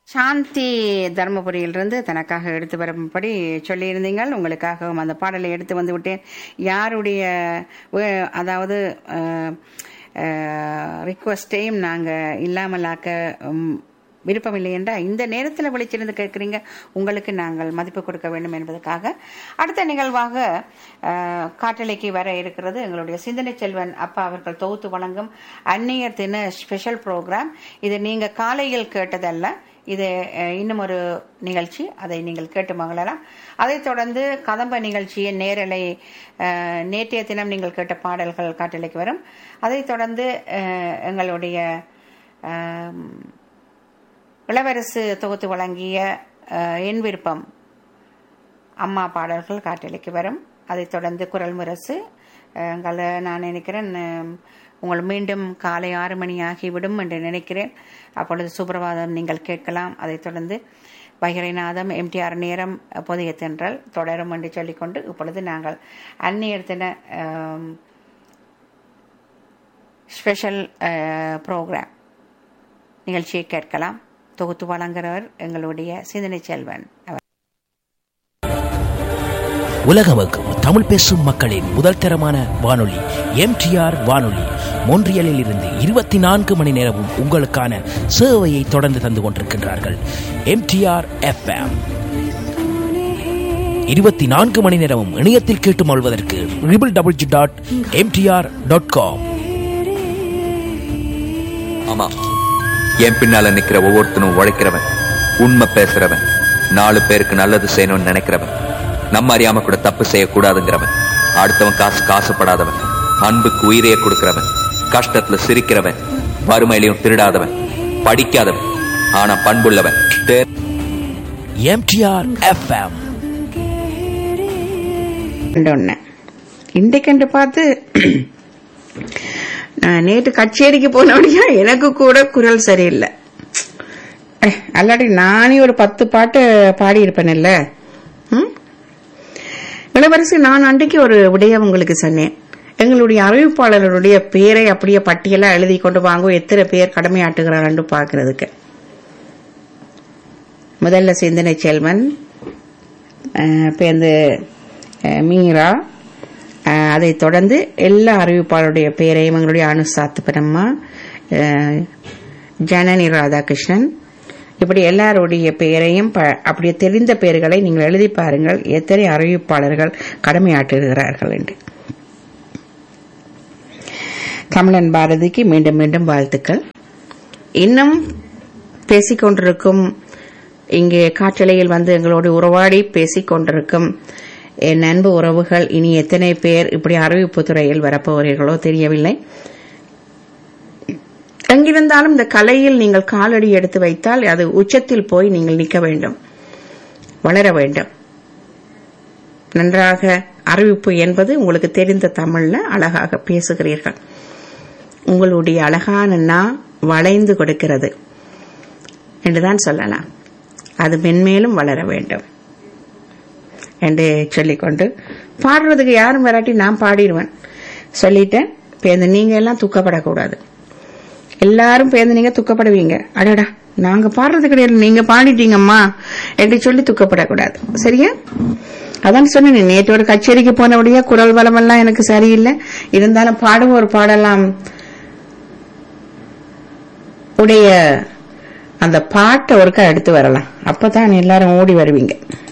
சாந்தி தர்மபுரியிலிருந்து தனக்காக எடுத்து வரும்படி சொல்லியிருந்தீங்கள் உங்களுக்காகவும் அந்த பாடலை எடுத்து வந்து விட்டேன் யாருடைய வே- அதாவது ரிக்வஸ்டையும் நாங்கள் இல்லாமலாக்க ம், விருப்பமில்லை என்றால் இந்த நேரத்தில் விழிச்சிருந்து கேட்குறீங்க உங்களுக்கு நாங்கள் மதிப்பு கொடுக்க வேண்டும் என்பதற்காக அடுத்த நிகழ்வாக அஹ், காட்டலைக்கு வர இருக்கிறது எங்களுடைய சிந்தனை செல்வன் அப்பா அவர்கள் தொகுத்து வழங்கும் அந்நியர் தின ஸ்பெஷல் ப்ரோக்ராம் இது நீங்கள் காலையில் கேட்டதல்ல இது அஹ், இன்னும் ஒரு நிகழ்ச்சி அதை நீங்கள் கேட்டு மகிழலாம் அதைத் தொடர்ந்து கதம்ப நிகழ்ச்சியின் நேரலை அஹ், நேற்றைய தினம் நீங்கள் கேட்ட பாடல்கள் காட்டலைக்கு வரும் அதைத் தொடர்ந்து அஹ், எங்களுடைய அஹ், இளவரசு தொகுத்து வழங்கிய அஹ், என் விருப்பம் அம்மா பாடல்கள் காட்டலைக்கு வரும் அதைத் தொடர்ந்து குரல் முரசு அஹ், எங்களை நான் நினைக்கிறேன் அஹ், உங்கள் மீண்டும் காலை ஆறு மணி ஆகிவிடும் என்று நினைக்கிறேன் அப்பொழுது சுப்பிரபாதம் நீங்கள் கேட்கலாம் அதைத் தொடர்ந்து பகிரைநாதம் எம்டிஆர் நேரம் புதிய தென்றல் தொடரும் என்று சொல்லிக்கொண்டு இப்பொழுது நாங்கள் அந்நியர் தின அஹ், ஸ்பெஷல் ப்ரோக்ராம் நிகழ்ச்சியை கேட்கலாம் தொகுத்து வழங்குகிறவர் எங்களுடைய சிந்தனை செல்வன் அவர் உலகமக்கும் தமிழ் பேசும் மக்களின் முதல் தரமான வானொலி எம்டிஆர் வானொலி மொன்றியலில் இருந்து இருபத்தி நான்கு மணி நேரமும் உங்களுக்கான சேவையை தொடர்ந்து தந்து கொண்டிருக்கின்றார்கள் எம்டிஆர் எஃப்எம் இருபத்தி நான்கு மணி நேரமும் இணையத்தில் கேட்டு மொழ்வதற்கு triple double G dot MTR dot com ஆமா என் பின்னால நிக்கிற ஒவ்வொருத்தனும் உழைக்கிறவன் உண்மை பேசுறவன் நாலு பேருக்கு நல்லது செய்யணும்னு நினைக்கிறவன் நம்ம அறியாம கூட தப்பு செய்யக்கூடாதுங்கிறவன் அடுத்தவன் காசு காசுப்படாதவன் அன்புக்கு உயிரையே கொடுக்கிறவன் கஷ்டத்துல சிரிக்கிறவன் வறுமையிலையும் திருடாதவன் படிக்காதவன் ஆனா பண்புள்ளவன் தே- எம்டிஆர் எஃப்எம் ஒன்று இன்றைக்கென்று பார்த்து நான் நேற்று கச்சேரிக்கு போனபடியா எனக்கு கூட குரல் சரியில்லை அஹ், அல்லாடி நானே ஒரு பத்து பாட்டு பாடியிருப்பேன்ல ம்? இளவரசி நான் அன்றைக்கு ஒரு விடயம் உங்களுக்கு சொன்னேன் எங்களுடைய அறிவிப்பாளர்களுடைய பேரை அப்படியே பட்டியலா எழுதி கொண்டு வாங்க எத்தனை பேர் கடமையாட்டுகிறார்கள் பார்க்கறதுக்கு முதல்ல சிந்தனை செல்வன் அஹ், பேருந்து அஹ், மீரா அஹ், அதைத் தொடர்ந்து எல்லா அறிவிப்பாளருடைய பெயரையும் எங்களுடைய அனுசாத்து பிரம்மா அஹ், ஜனனி ராதாகிருஷ்ணன் இப்படி எல்லாருடைய பெயரையும் ப- அப்படியே தெரிந்த பெயர்களை நீங்கள் எழுதி பாருங்கள் எத்தனை அறிவிப்பாளர்கள் கடமையாற்றுகிறார்கள் என்று தமிழன் பாரதிக்கு மீண்டும் மீண்டும் வாழ்த்துக்கள் இன்னும் பேசிக்கொண்டிருக்கும் இங்கே காற்றலையில் வந்து எங்களோடு உறவாடி பேசிக் கொண்டிருக்கும் என் அன்பு உறவுகள் இனி எத்தனை பேர் இப்படி அறிவிப்பு துறையில் வரப்போகிறீர்களோ தெரியவில்லை எங்கிருந்தாலும் இந்த கலையில் நீங்கள் காலடி எடுத்து வைத்தால் அது உச்சத்தில் போய் நீங்கள் நிற்க வேண்டும் வளர வேண்டும் நன்றாக அறிவிப்பு என்பது உங்களுக்கு தெரிந்த தமிழ்ல அழகாக பேசுகிறீர்கள் உங்களுடைய அழகான நா வளைந்து கொடுக்கிறது என்றுதான் சொல்லலாம் அது மென்மேலும் வளர வேண்டும் என்று சொல்லிக்கொண்டு பாடுறதுக்கு யாரும் வராட்டி நான் பாடிடுவேன் சொல்லிட்டேன் பேருந்து நீங்க எல்லாம் துக்கப்படக்கூடாது எல்லாரும் பேருந்து நீங்க துக்கப்படுவீங்க அடடா நாங்க பாடுறது கிடையாது நீங்க பாடிட்டீங்கம்மா என்று சொல்லி துக்கப்படக்கூடாது சரியா அதான் சொன்னேன் நேற்று ஒரு கச்சேரிக்கு போனபடியா குரல் வளமெல்லாம் எனக்கு சரியில்லை இருந்தாலும் பாடும் ஒரு பாடலாம் உடைய அந்த பாட்டை ஒருக்கா எடுத்து வரலாம் அப்பதான் எல்லாரும் ஓடி வருவீங்க